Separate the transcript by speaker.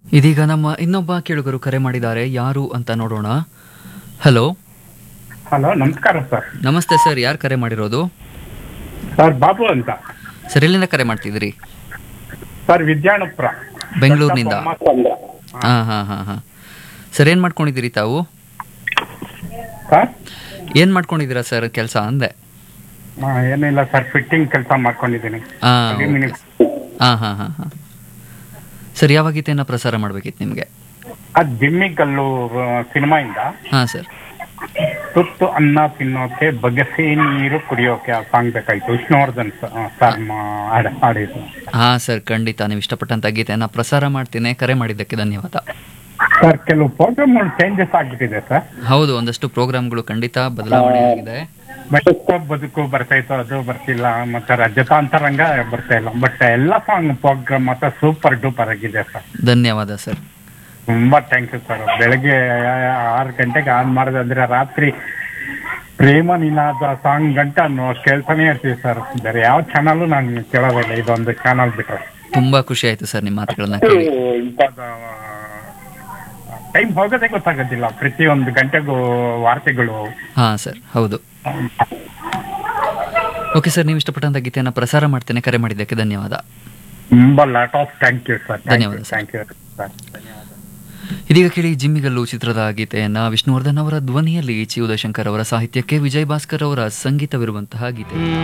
Speaker 1: ಇದೀಗ ನಮ್ಮ ಇನ್ನೊಬ್ಬ ಕೇಳುಗರು ಕರೆ ಮಾಡಿದ್ದಾರೆ ಯಾರು ಅಂತ ನೋಡೋಣ ಹಲೋ
Speaker 2: ಹಲೋ ನಮಸ್ಕಾರ ಸರ್
Speaker 1: ನಮಸ್ತೆ ಸರ್ ಯಾರು ಕರೆ ಮಾಡಿರೋದು
Speaker 2: ಸರ್ ಬಾಬು ಅಂತ
Speaker 1: ಸರ್ ಎಲ್ಲಿಂದ ಕರೆ ಮಾಡ್ತಿದ್ದೀರಿ
Speaker 2: ಸರ್ ವಿದ್ಯಾಣಪುರ
Speaker 1: ಬೆಂಗಳೂರಿನಿಂದ
Speaker 2: ಚಂದ್ರ.
Speaker 1: ಹಾಂ ಹಾಂ ಹಾಂ ಹಾಂ ಸರ್ ಏನು ಮಾಡ್ಕೊಂಡಿದ್ದೀರಿ ತಾವು
Speaker 2: ಸರ್
Speaker 1: ಏನು ಮಾಡ್ಕೊಂಡಿದ್ದೀರಾ ಸರ್ ಕೆಲಸ ಅಂದೆ
Speaker 2: ಆ, ಏನಿಲ್ಲ ಸರ್ ಫಿಟ್ಟಿಂಗ್ ಕೆಲಸ ಮಾಡ್ಕೊಂಡಿದ್ದೀನಿ
Speaker 1: ಹಾಂ
Speaker 2: Thirty minutes.
Speaker 1: ಹಾಂ ಹಾಂ ಹಾಂ ಹಾಂ ಸರ್ ಯಾವ ಗೀತೆಯನ್ನು ಪ್ರಸಾರ ಮಾಡಬೇಕಿತ್ತು ನಿಮಗೆ
Speaker 2: ಅದ್ ಜಿಮ್ಮಿಗಲ್ಲು ಸಿನಿಮಾ ಇಂದ
Speaker 1: ಹಾಂ ಸರ್
Speaker 2: ತುತ್ತು ಅನ್ನ ತಿನ್ನೋಕೆ ಬಗೆಸಿ ನೀರು ಕುಡಿಯೋಕೆ ಆ ಸಾಂಗ್ ಬೇಕಾಯ್ತು ವಿಷ್ಣುವರ್ಧನ್ ಸ- ಆ, ಸರ್ ಮಾ- ಹಾಡ್- ಹಾಡಿದ್ದು
Speaker 1: ಹಾಂ ಸರ್ ಖಂಡಿತ ನೀವು ಇಷ್ಟಪಟ್ಟಂಥ ಗೀತೆಯನ್ನು ಪ್ರಸಾರ ಮಾಡ್ತೀನಿ ಕರೆ ಮಾಡಿದ್ದಕ್ಕೆ ಧನ್ಯವಾದ
Speaker 2: ಸರ್ ಕೆಲವು ಪ್ರೋಗ್ರಾಮ್ಗಳು ಚೇಂಜಸ್ ಆಗ್ಬಿಟ್ಟಿದೆ ಸರ್
Speaker 1: ಹೌದು ಒಂದಷ್ಟು ಪ್ರೋಗ್ರಾಮ್ಗಳು ಖಂಡಿತ ಬದಲಾವಣೆ ಆಗಿದೆ
Speaker 2: ಬದುಕು ಬದುಕು ಬರ್ತಾ ಇತ್ತು ಅದು ಬರ್ತಿಲ್ಲ ಮತ್ತೆ ರಜತಾಂತರಂಗ ಬರ್ತಾ ಇಲ್ಲ ಬಟ್ ಎಲ್ಲ ಸಾಂಗ್ ಪ್ರೋಗ್ರಾಮ್ ಮಾತ್ರ ಸೂಪರ್ ಡೂಪರ್ ಆಗಿದೆ ಸರ್
Speaker 1: ಧನ್ಯವಾದ ಸರ್
Speaker 2: ತುಂಬಾ ಥ್ಯಾಂಕ್ ಯು ಸರ್ ಬೆಳಗ್ಗೆ ಆರು ಗಂಟೆಗೆ ಆನ್ ಮಾಡಿದ್ರೆ ರಾತ್ರಿ ಪ್ರೇಮ ನಿನಾದ ಸಾಂಗ್ ಗಂಟ ನಾವು ಕೇಳ್ತಾನೆ ಇರ್ತೀವಿ ಸರ್ ಬೇರೆ ಯಾವ ಚಾನಲ್ ನಾನು ಕೇಳೋದಿಲ್ಲ ಇದೊಂದು ಚಾನಲ್ ಬಿಟ್ಟರೆ
Speaker 1: ತುಂಬಾ ಖುಷಿ ಆಯ್ತು ಸರ್ ನಿಮ್ಮ ಮಾತುಗಳನ್ನ ಕೇಳಿ
Speaker 2: ಟೈಮ್ ಹೋಗೋದೇ ಗೊತ್ತಾಗೋದಿಲ್ಲ ಪ್ರತಿಯೊಂದು ಗಂಟೆಗೂ ವಾರ್ತೆಗಳು
Speaker 1: ಹಾ ಸರ್ ಹೌದು ಓಕೆ ಸರ್ ನೀವು ಇಷ್ಟಪಟ್ಟಂತ ಗೀತೆಯನ್ನು ಪ್ರಸಾರ ಮಾಡ್ತೇನೆ ಕರೆ ಮಾಡಿದ್ದಕ್ಕೆ ಧನ್ಯವಾದ
Speaker 2: ತುಂಬಾ lot of thank you sir
Speaker 1: ಧನ್ಯವಾದ ಸರ್.
Speaker 2: ಥ್ಯಾಂಕ್ ಯು ಸರ್
Speaker 1: ಇದೀಗ ಕೇಳಿ ಜಿಮ್ಮಿಗಲ್ಲು ಚಿತ್ರದ ಗೀತೆಯನ್ನ ವಿಷ್ಣುವರ್ಧನ್ ಅವರ ಧ್ವನಿಯಲ್ಲಿ ಚಿ ಉದಯಶಂಕರ್ ಅವರ ಸಾಹಿತ್ಯಕ್ಕೆ ವಿಜಯ್ ಭಾಸ್ಕರ್ ಅವರ ಸಂಗೀತವಿರುವಂತಹ ಗೀತೆ